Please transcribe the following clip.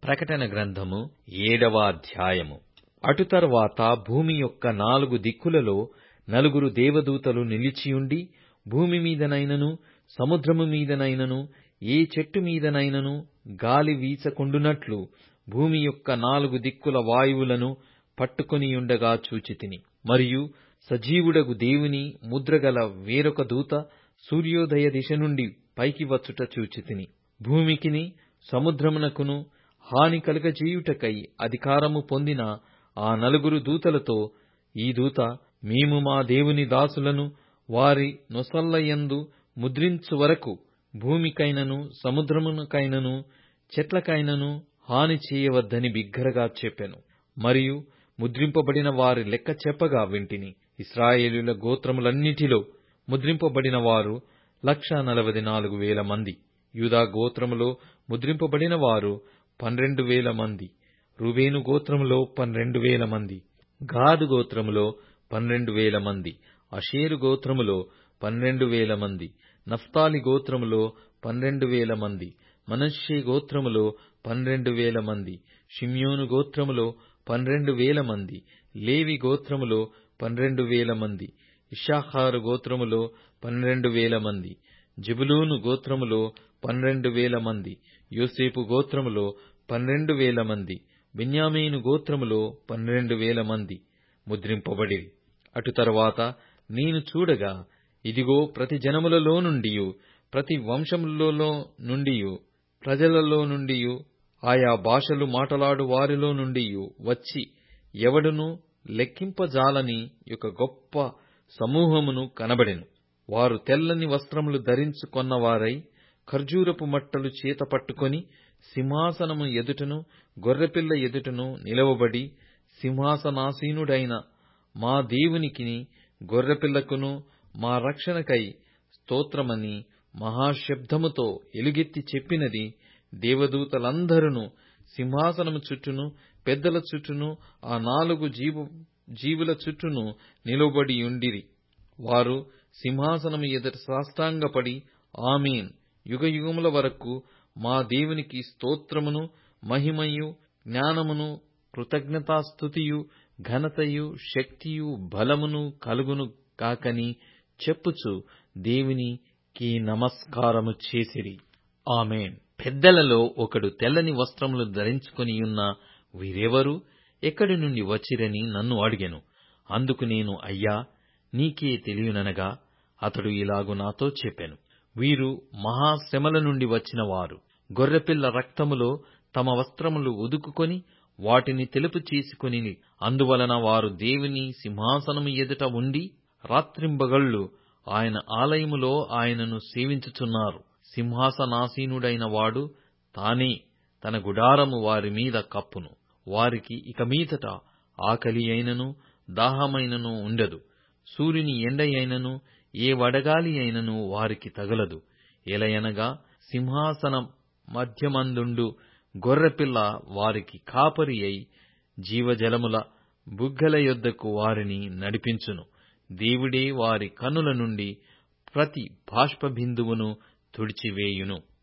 ప్రకటన గ్రంథము ఏడవ అధ్యాయము అటు తరువాత భూమి యొక్క నాలుగు దిక్కులలో నలుగురు దేవదూతలు నిలిచియుండి భూమి మీదనైనను సముద్రము మీదనైనను ఏ చెట్టు మీదనైనను గాలి వీచకుండునట్లు భూమి యొక్క నాలుగు దిక్కుల వాయువులను పట్టుకొనియుండగా చూచితిని మరియు సజీవుడగు దేవుని ముద్రగల వేరొక దూత సూర్యోదయ దిశ నుండి పైకి వచ్చుట చూచితిని భూమికిని సముద్రమునకును హాని కలుగజేయుటకై అధికారము పొందిన ఆ నలుగురు దూతలతో ఈ దూత మేము మా దేవుని దాసులను వారి నొసళ్ళయందు ముద్రించు వరకు భూమికైనను సముద్రమునకైనను చెట్లకైనను హాని చేయవద్దని బిగ్గరగా చెప్పెను మరియు ముద్రింపబడిన వారి లెక్క చెప్పగా వింటిని ఇశ్రాయేలుల గోత్రములన్నిటిలో ముద్రింపబడిన వారు లక్ష నలభై నాలుగు వేల మంది యూదా గోత్రములో ముద్రింపబడిన వారు పన్నెండు వేల మంది రూబేను గోత్రములో పన్నెండు వేల మంది గాదు గోత్రములో పన్నెండు వేల మంది అషేరు గోత్రములో పన్నెండు వేల మంది నఫ్తాలి గోత్రములో పన్నెండు వేల మంది మనష్షే గోత్రములో పన్నెండు వేల మంది షిమ్యోను గోత్రములో పన్నెండు వేల మంది లేవి గోత్రములో పన్నెండు వేల మంది ఇషాహారు గోత్రములో పన్నెండు వేల మంది జబులూను గోత్రములో పన్నెండు వేల మంది యోసేపు గోత్రములో పన్నెండు వేల మంది బెన్యామీను గోత్రములో పన్నెండు వేల మంది ముద్రింపబడిరి అటు తరువాత నేను చూడగా ఇదిగో ప్రతి జనములలో నుండియు ప్రతి వంశములలో నుండియు ప్రజలలో నుండియు ఆయా భాషలు మాటలాడు వారిలో నుండియు వచ్చి ఎవడును లెక్కింపజాలని ఒక గొప్ప సమూహమును కనబడెను వారు తెల్లని వస్త్రములు ధరించుకొన్నవారై ఖర్జూరపు మట్టలు చేత పట్టుకొని సింహాసనము ఎదుటను గొర్రెపిల్ల ఎదుటను నిలవబడి సింహాసనాసీనుడైన మా దేవునికిని గొర్రెపిల్లకును మా రక్షణకై స్తోత్రమని మహాశబ్దముతో ఎలుగెత్తి చెప్పినది దేవదూతలందరూ సింహాసనము చుట్టూను పెద్దల చుట్టూను ఆ నాలుగు జీవు జీవుల చుట్టూను నిలబడియుండిరి వారు సింహాసనము ఎదుట సాష్టాంగపడి ఆమేన్ యుగయుగముల వరకు మా దేవునికి స్తోత్రమును మహిమయు జ్ఞానమును కృతజ్ఞతాస్థుతియు ఘనతయు శక్తియు బలమును కలుగును కాకని చెప్పుచు దేవునికి నమస్కారము చేసిరి ఆమేన్ పెద్దలలో ఒకడు తెల్లని వస్త్రములు ధరించుకొనియున్న వీరెవరు ఎక్కడి నుండి వచ్చిరని నన్ను అడిగెను అందుకు నేను అయ్యా నీకే తెలియననగా అతడు ఇలాగు నాతో చెప్పెను వీరు మహాశ్రమల నుండి వచ్చిన వారు గొర్రెపిల్ల రక్తములో తమ వస్త్రములు ఉదుకుకొని వాటిని తెలుపు చేసుకుని అందువలన వారు దేవుని సింహాసనము ఎదుట ఉండి రాత్రింబగళ్ళు ఆయన ఆలయములో ఆయనను సేవించుచున్నారు సింహాసనాసీనుడైన వాడు తానే తన గుడారము వారి మీద కప్పును వారికి ఇక మీదట ఆకలి అయినను దాహమైనను ఉండదు సూర్యుని ఎండ అయినను ఏ వడగాలి అయినను వారికి తగలదు ఎలయనగా సింహాసన మధ్యమందుండు గొర్రెపిల్ల వారికి కాపరి అయి జీవజలముల బుగ్గల యొద్దకు వారిని నడిపించును దేవుడే వారి కన్నుల నుండి ప్రతి బాష్పబిందువును తుడిచివేయును